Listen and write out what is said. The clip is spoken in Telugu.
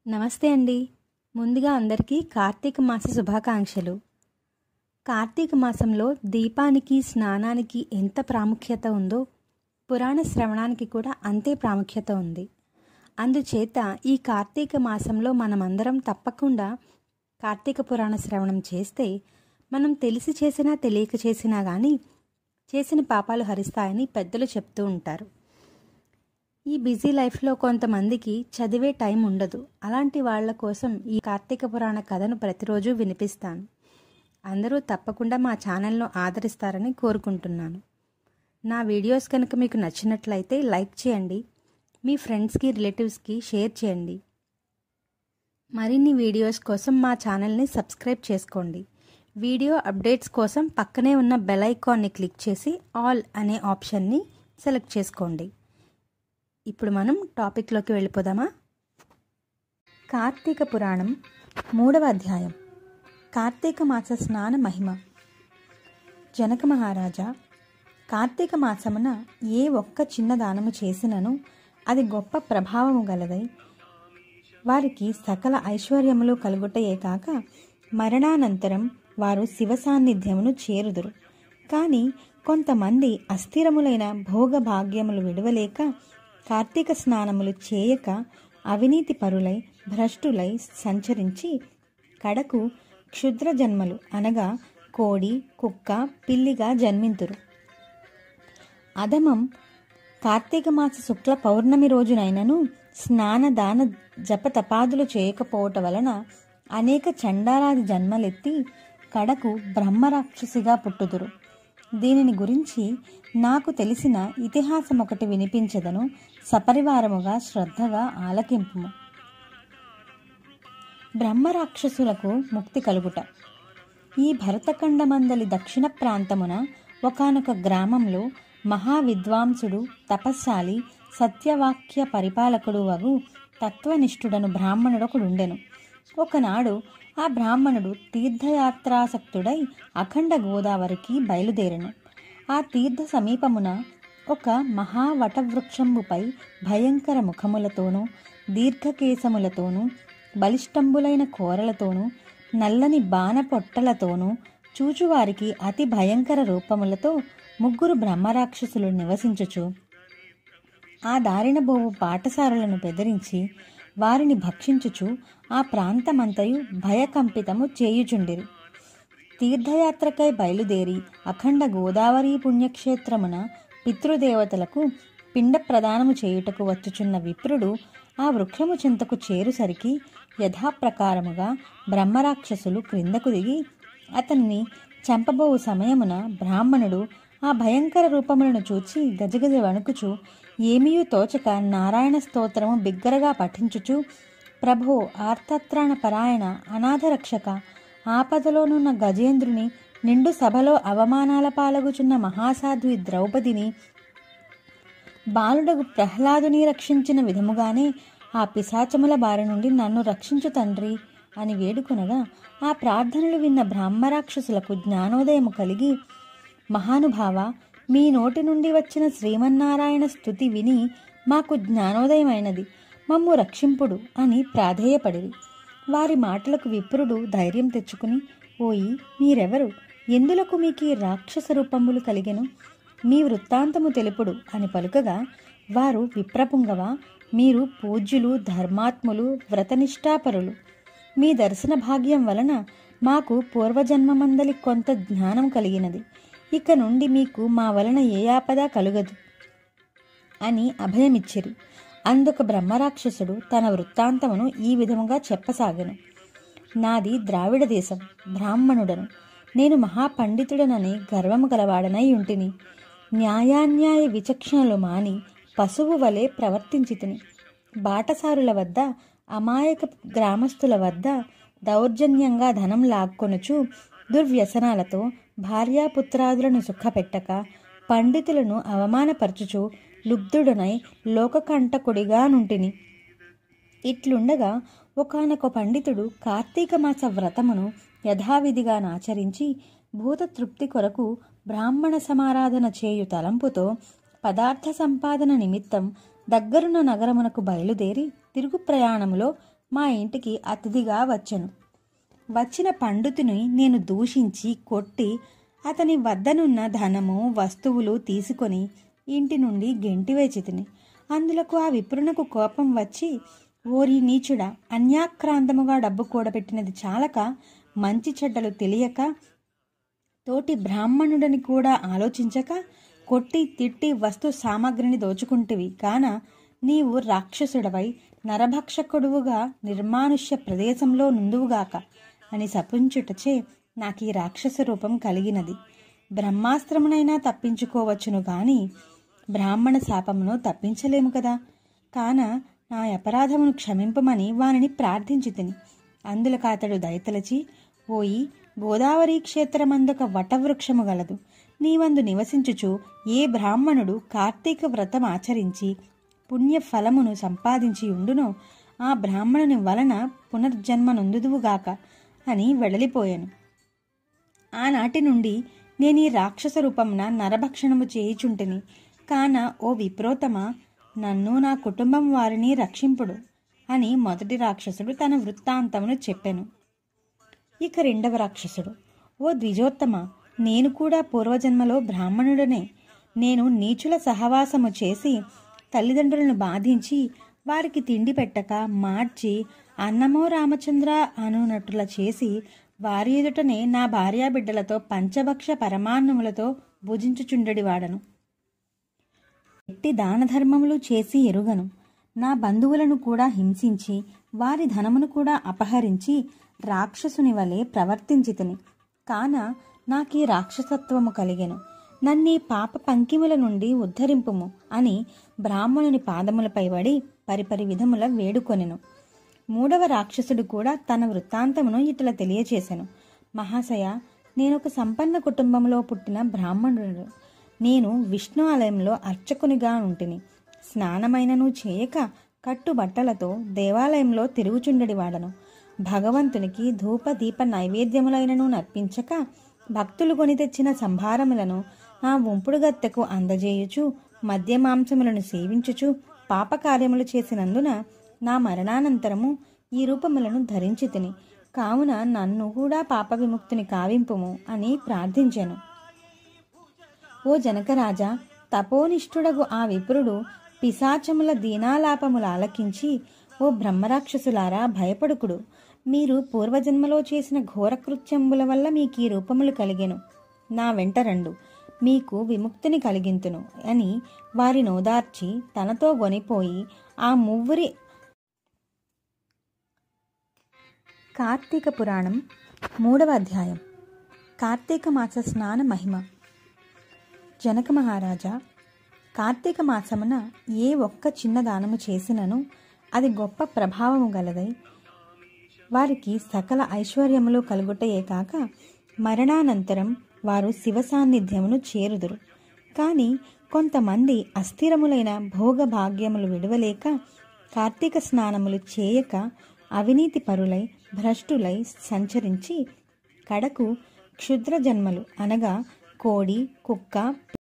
నమస్తే అండి ముందుగా అందరికీ కార్తీక మాస శుభాకాంక్షలు కార్తీక మాసంలో దీపానికి స్నానానికి ఎంత ప్రాముఖ్యత ఉందో పురాణ శ్రవణానికి కూడా అంతే ప్రాముఖ్యత ఉంది అందుచేత ఈ కార్తీక మాసంలో మనమందరం తప్పకుండా కార్తీక పురాణ శ్రవణం చేస్తే మనం తెలిసి చేసినా తెలియక చేసినా కానీ చేసిన పాపాలు హరిస్తాయని పెద్దలు చెప్తూ ఉంటారు ఈ బిజీ లైఫ్లో కొంతమందికి చదివే టైం ఉండదు అలాంటి వాళ్ళ కోసం ఈ కార్తీక పురాణ కథను ప్రతిరోజు వినిపిస్తాను అందరూ తప్పకుండా మా ఛానల్ను ఆదరిస్తారని కోరుకుంటున్నాను నా వీడియోస్ కనుక మీకు నచ్చినట్లయితే లైక్ చేయండి మీ ఫ్రెండ్స్కి రిలేటివ్స్కి షేర్ చేయండి మరిన్ని వీడియోస్ కోసం మా ఛానల్ని సబ్స్క్రైబ్ చేసుకోండి వీడియో అప్డేట్స్ కోసం పక్కనే ఉన్న బెల్ ఐకాన్ని క్లిక్ చేసి ఆల్ అనే ఆప్షన్ని సెలెక్ట్ చేసుకోండి ఇప్పుడు మనం టాపిక్లోకి వెళ్ళిపోదామా కార్తీక పురాణం మూడవ అధ్యాయం కార్తీక మాస స్నాన మహిమ జనక మహారాజా కార్తీక మాసమున ఏ ఒక్క చిన్న దానము చేసినను అది గొప్ప ప్రభావము గలదై వారికి సకల ఐశ్వర్యములు కలుగుటయే కాక మరణానంతరం వారు శివ సాన్నిధ్యమును చేరుదురు కానీ కొంతమంది అస్థిరములైన భోగభాగ్యములు విడవలేక కార్తీక స్నానములు చేయక అవినీతి పరులై భ్రష్టులై సంచరించి కడకు క్షుద్ర జన్మలు అనగా కోడి కుక్క పిల్లిగా జన్మింతురు అధమం కార్తీక మాస శుక్ల పౌర్ణమి రోజునైనను స్నాన దాన జప తపాదులు చేయకపోవటం వలన అనేక చండాలాది జన్మలెత్తి కడకు బ్రహ్మరాక్షసిగా పుట్టుదురు దీనిని గురించి నాకు తెలిసిన ఇతిహాసం ఒకటి వినిపించదను సపరివారముగా శ్రద్ధగా ఆలకింపుము బ్రహ్మరాక్షసులకు ముక్తి కలుగుట ఈ భరతఖండమందలి దక్షిణ ప్రాంతమున ఒకనొక గ్రామంలో మహావిద్వాంసుడు తపస్శాలి సత్యవాక్య పరిపాలకుడు వగు తత్వనిష్ఠుడను బ్రాహ్మణుడొకడుండెను ఒకనాడు ఆ బ్రాహ్మణుడు తీర్థయాత్రాసక్తుడై అఖండ గోదావరికి బయలుదేరెను ఆ తీర్థ సమీపమున ఒక మహావటవృక్షంబుపై భయంకర ముఖములతోనూ దీర్ఘకేశములతోనూ బలిష్టంబులైన కోరలతోనూ నల్లని బాణపొట్టలతోనూ చూచువారికి అతి భయంకర రూపములతో ముగ్గురు బ్రహ్మరాక్షసులు నివసించుచు ఆ దారిన బోవు పాఠశాలలను బెదిరించి వారిని భక్షించుచు ఆ ప్రాంతమంతయు భయకంపితము చేయుచుండిరి తీర్థయాత్రకై బయలుదేరి అఖండ గోదావరి పుణ్యక్షేత్రమున పితృదేవతలకు పిండ ప్రదానము చేయుటకు వచ్చుచున్న విప్రుడు ఆ వృక్షము చింతకు చేరుసరికి యథాప్రకారముగా బ్రహ్మరాక్షసులు క్రిందకు దిగి అతన్ని చంపబోవు సమయమున బ్రాహ్మణుడు ఆ భయంకర రూపములను చూచి గజగజ వణుకుచు ఏమీయూ తోచక నారాయణ స్తోత్రము బిగ్గరగా పఠించుచు ప్రభో ఆర్తత్రాణ పరాయణ అనాథరక్షక ఆపదలోనున్న గజేంద్రుని నిండు సభలో అవమానాల పాలగుచున్న మహాసాధ్వి ద్రౌపదిని బాలుడగు ప్రహ్లాదుని రక్షించిన విధముగానే ఆ పిశాచముల బారి నుండి నన్ను రక్షించు తండ్రి అని వేడుకొనగా ఆ ప్రార్థనలు విన్న బ్రహ్మరాక్షసులకు జ్ఞానోదయము కలిగి మహానుభావ మీ నోటి నుండి వచ్చిన శ్రీమన్నారాయణ స్థుతి విని మాకు జ్ఞానోదయమైనది మమ్ము రక్షింపుడు అని ప్రాధేయపడిరి వారి మాటలకు విప్రుడు ధైర్యం తెచ్చుకుని ఓయి మీరెవరు ఎందులకు మీకు రాక్షస రూపములు కలిగెను మీ వృత్తాంతము తెలుపుడు అని పలుకగా వారు విప్రపుంగవ మీరు పూజ్యులు ధర్మాత్ములు వ్రతనిష్టాపరులు మీ దర్శన భాగ్యం వలన మాకు పూర్వజన్మమందలి కొంత జ్ఞానం కలిగినది ఇక నుండి మీకు మా వలన ఏ ఆపద కలుగదు అని అభయమిచ్చిరి అందుకు బ్రహ్మరాక్షసుడు తన వృత్తాంతమును ఈ విధముగా చెప్పసాగెను నాది ద్రావిడ దేశం బ్రాహ్మణుడను నేను మహాపండితుడనని గర్వము గలవాడనై ఉంటిని న్యాయాన్యాయ విచక్షణలు మాని పశువు వలె ప్రవర్తించి తిని బాటసారుల వద్ద అమాయక గ్రామస్తుల వద్ద దౌర్జన్యంగా ధనం లాక్కొనుచు దుర్వ్యసనాలతో భార్యాపుత్రాదులను సుఖపెట్టక పండితులను అవమానపరచుచు లుబ్ధుడనై లోకకంటకుడిగా నుంటిని ఇట్లుండగా ఒకనొక పండితుడు కార్తీక మాస వ్రతమును యథావిధిగా నాచరించి భూతతృప్తి కొరకు బ్రాహ్మణ సమారాధన చేయు తలంపుతో పదార్థ సంపాదన నిమిత్తం దగ్గరున్న నగరమునకు బయలుదేరి తిరుగు ప్రయాణములో మా ఇంటికి అతిథిగా వచ్చెను వచ్చిన పండితుని నేను దూషించి కొట్టి అతని వద్దనున్న ధనము వస్తువులు తీసుకొని ఇంటి నుండి గెంటివేచితిని అందులకు ఆ విప్రునకు కోపం వచ్చి ఓరి నీచుడా అన్యాక్రాంతముగా డబ్బు కూడబెట్టినది చాలక మంచి చెడ్డలు తెలియక తోటి బ్రాహ్మణుడని కూడా ఆలోచించక కొట్టి తిట్టి వస్తు సామాగ్రిని దోచుకుంటివి కాన నీవు రాక్షసుడవై నరభక్షకుడువుగా నిర్మానుష్య ప్రదేశంలో నుందువుగాక అని సపుంచుటచే నాకు ఈ రాక్షస రూపం కలిగినది బ్రహ్మాస్త్రమునైనా తప్పించుకోవచ్చును గాని బ్రాహ్మణ శాపమును తప్పించలేము కదా కాన నా అపరాధమును క్షమింపమని వానిని ప్రార్థించి తిని అందులకు అతడు దయతలచి ఓయి గోదావరి క్షేత్రమందొక వటవృక్షము గలదు నీవందు నివసించుచు ఏ బ్రాహ్మణుడు కార్తీక వ్రతం ఆచరించి పుణ్య ఫలమును సంపాదించి ఉండునో ఆ బ్రాహ్మణుని వలన పునర్జన్మనొందుదువుగాక అని వెడలిపోయాను ఆనాటి నుండి నేను ఈ రాక్షస రూపమున నరభక్షణము చేయుచుంటిని కాన ఓ విప్రోతమ నన్ను నా కుటుంబం వారిని రక్షింపుడు అని మొదటి రాక్షసుడు తన వృత్తాంతమును చెప్పెను ఇక రెండవ రాక్షసుడు ఓ ద్విజోత్తమ నేను కూడా పూర్వజన్మలో బ్రాహ్మణుడనే నేను నీచుల సహవాసము చేసి తల్లిదండ్రులను బాధించి వారికి తిండి పెట్టక మార్చి అన్నమో రామచంద్ర అనునట్టుల చేసి వారి ఎదుటనే నా భార్యాబిడ్డలతో పంచభక్ష పరమాన్నములతో భుజించుచుండెడివాడను ఎట్టి దాన ధర్మములు చేసి ఎరుగను నా బంధువులను కూడా హింసించి వారి ధనమును కూడా అపహరించి రాక్షసుని వలె ప్రవర్తించితిని కాన నాకీ రాక్షసత్వము కలిగెను నన్నీ పాప పంకిముల నుండి ఉద్ధరింపుము అని బ్రాహ్మణుని పాదములపై పడి పరిపరి విధముల వేడుకొనెను మూడవ రాక్షసుడు కూడా తన వృత్తాంతమును ఇట్లా తెలియచేశాను మహాశయ నేనొక సంపన్న కుటుంబంలో పుట్టిన బ్రాహ్మణుడు నేను విష్ణు ఆలయంలో అర్చకునిగా ఉంటిని స్నానమైనను చేయక కట్టుబట్టలతో దేవాలయంలో తిరుగుచుండెడివాడను భగవంతునికి ధూప దీప నైవేద్యములైనను నర్పించక భక్తులు కొని తెచ్చిన సంభారములను నా ఉంపుడు గత్తెకు అందజేయుచు మద్య మాంసములను సేవించుచు పాపకార్యములు చేసినందున నా మరణానంతరము ఈ రూపములను ధరించి తిని కావున నన్ను కూడా పాప విముక్తిని కావింపుము అని ప్రార్థించాను ఓ జనకరాజా తపోనిష్ఠుడగు ఆ విప్రుడు పిశాచముల దీనాలాపములు ఆలకించి ఓ బ్రహ్మరాక్షసులారా భయపడుకుడు మీరు పూర్వజన్మలో చేసిన ఘోరకృత్యంబుల వల్ల మీకు ఈ రూపములు కలిగెను నా వెంట రండు మీకు విముక్తిని కలిగింతును అని వారి నోదార్చి తనతో గొనిపోయి ఆ మువ్వురి కార్తీక పురాణం మూడవ అధ్యాయం కార్తీక మాస స్నాన మహిమ జనక మహారాజా కార్తీక మాసమున ఏ ఒక్క చిన్న దానము చేసినను అది గొప్ప ప్రభావము గలదై వారికి సకల ఐశ్వర్యములు కలుగుటయే కాక మరణానంతరం వారు శివ సాన్నిధ్యమును చేరుదురు కానీ కొంతమంది అస్థిరములైన భోగభాగ్యములు విడవలేక కార్తీక స్నానములు చేయక అవినీతి పరులై భ్రష్టులై సంచరించి కడకు క్షుద్ర జన్మలు అనగా కోడి కుక్క